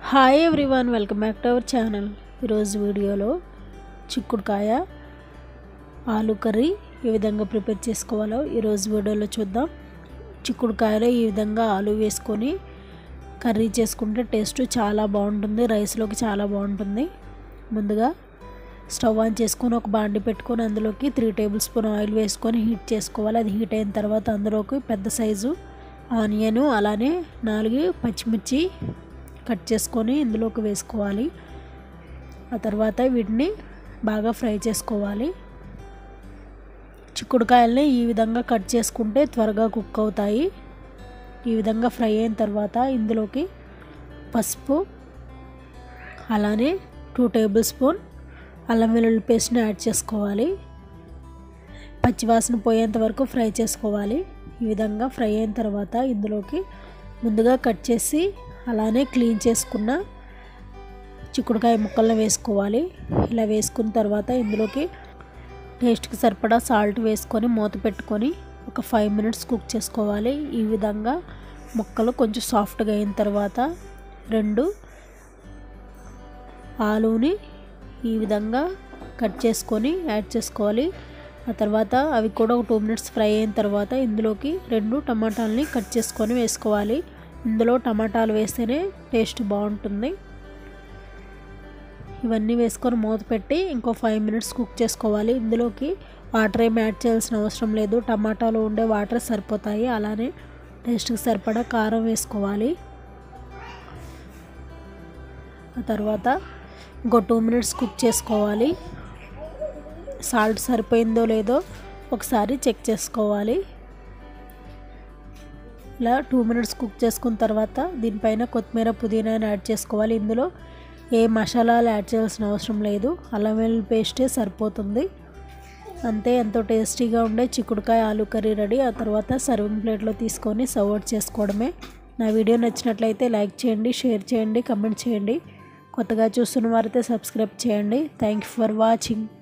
hi everyone welcome back to our channel ఈరోజు వీడియోలో చిక్కుడుకాయ ఆలు కర్రీ ఏ విధంగా ప్రిపేర్ చేసుకోవాలో ఈరోజు వీడియోలో చూద్దాం చిక్కుడుకాయలో ఈ విధంగా ఆలు వేసుకొని కర్రీ చేసుకుంటే టేస్ట్ చాలా బాగుంటుంది రైస్లోకి చాలా బాగుంటుంది ముందుగా స్టవ్ ఆన్ చేసుకొని ఒక బాండి పెట్టుకొని అందులోకి త్రీ టేబుల్ స్పూన్ ఆయిల్ వేసుకొని హీట్ చేసుకోవాలి అది హీట్ అయిన తర్వాత అందులోకి పెద్ద సైజు ఆనియన్ అలానే నాలుగు పచ్చిమిర్చి కట్ చేసుకొని ఇందులోకి వేసుకోవాలి ఆ తర్వాత వీటిని బాగా ఫ్రై చేసుకోవాలి చిక్కుడుకాయల్ని ఈ విధంగా కట్ చేసుకుంటే త్వరగా కుక్ అవుతాయి ఈ విధంగా ఫ్రై అయిన తర్వాత ఇందులోకి పసుపు అలానే టూ టేబుల్ స్పూన్ అల్లం వెల్లుల్లి పేస్ట్ని యాడ్ చేసుకోవాలి పచ్చివాసన పోయేంత వరకు ఫ్రై చేసుకోవాలి ఈ విధంగా ఫ్రై అయిన తర్వాత ఇందులోకి ముందుగా కట్ చేసి అలానే క్లీన్ చేసుకున్న చిక్కుడుకాయ ముక్కలను వేసుకోవాలి ఇలా వేసుకున్న తర్వాత ఇందులోకి టేస్ట్కి సరిపడా సాల్ట్ వేసుకొని మూత పెట్టుకొని ఒక ఫైవ్ మినిట్స్ కుక్ చేసుకోవాలి ఈ విధంగా ముక్కలు కొంచెం సాఫ్ట్గా అయిన తర్వాత రెండు ఆలుని ఈ విధంగా కట్ చేసుకొని యాడ్ చేసుకోవాలి ఆ తర్వాత అవి కూడా ఒక టూ మినిట్స్ ఫ్రై అయిన తర్వాత ఇందులోకి రెండు టమాటాలని కట్ చేసుకొని వేసుకోవాలి ఇందులో టమాటాలు వేస్తేనే టేస్ట్ బాగుంటుంది ఇవన్నీ వేసుకొని మూత పెట్టి ఇంకో ఫైవ్ మినిట్స్ కుక్ చేసుకోవాలి ఇందులోకి వాటర్ ఏం యాడ్ చేయాల్సిన అవసరం లేదు టమాటాలో ఉండే వాటర్ సరిపోతాయి అలానే టేస్ట్కి సరిపడా కారం వేసుకోవాలి ఆ తర్వాత ఇంకో టూ మినిట్స్ కుక్ చేసుకోవాలి సాల్ట్ సరిపోయిందో లేదో ఒకసారి చెక్ చేసుకోవాలి ఇలా టూ మినిట్స్ కుక్ చేసుకున్న తర్వాత దీనిపైన కొత్తిమీర పుదీనాని యాడ్ చేసుకోవాలి ఇందులో ఏ మసాలాలు యాడ్ చేయాల్సిన అవసరం లేదు అల్లం వెల్లుల్లి పేస్టే సరిపోతుంది అంతే ఎంతో టేస్టీగా ఉండే చిక్కుడుకాయ ఆలు కర్రీ రెడీ ఆ తర్వాత సర్వింగ్ ప్లేట్లో తీసుకొని సర్వ్ అవుట్ చేసుకోవడమే నా వీడియో నచ్చినట్లయితే లైక్ చేయండి షేర్ చేయండి కమెంట్ చేయండి కొత్తగా చూస్తున్న వారైతే సబ్స్క్రైబ్ చేయండి థ్యాంక్ యూ ఫర్ వాచింగ్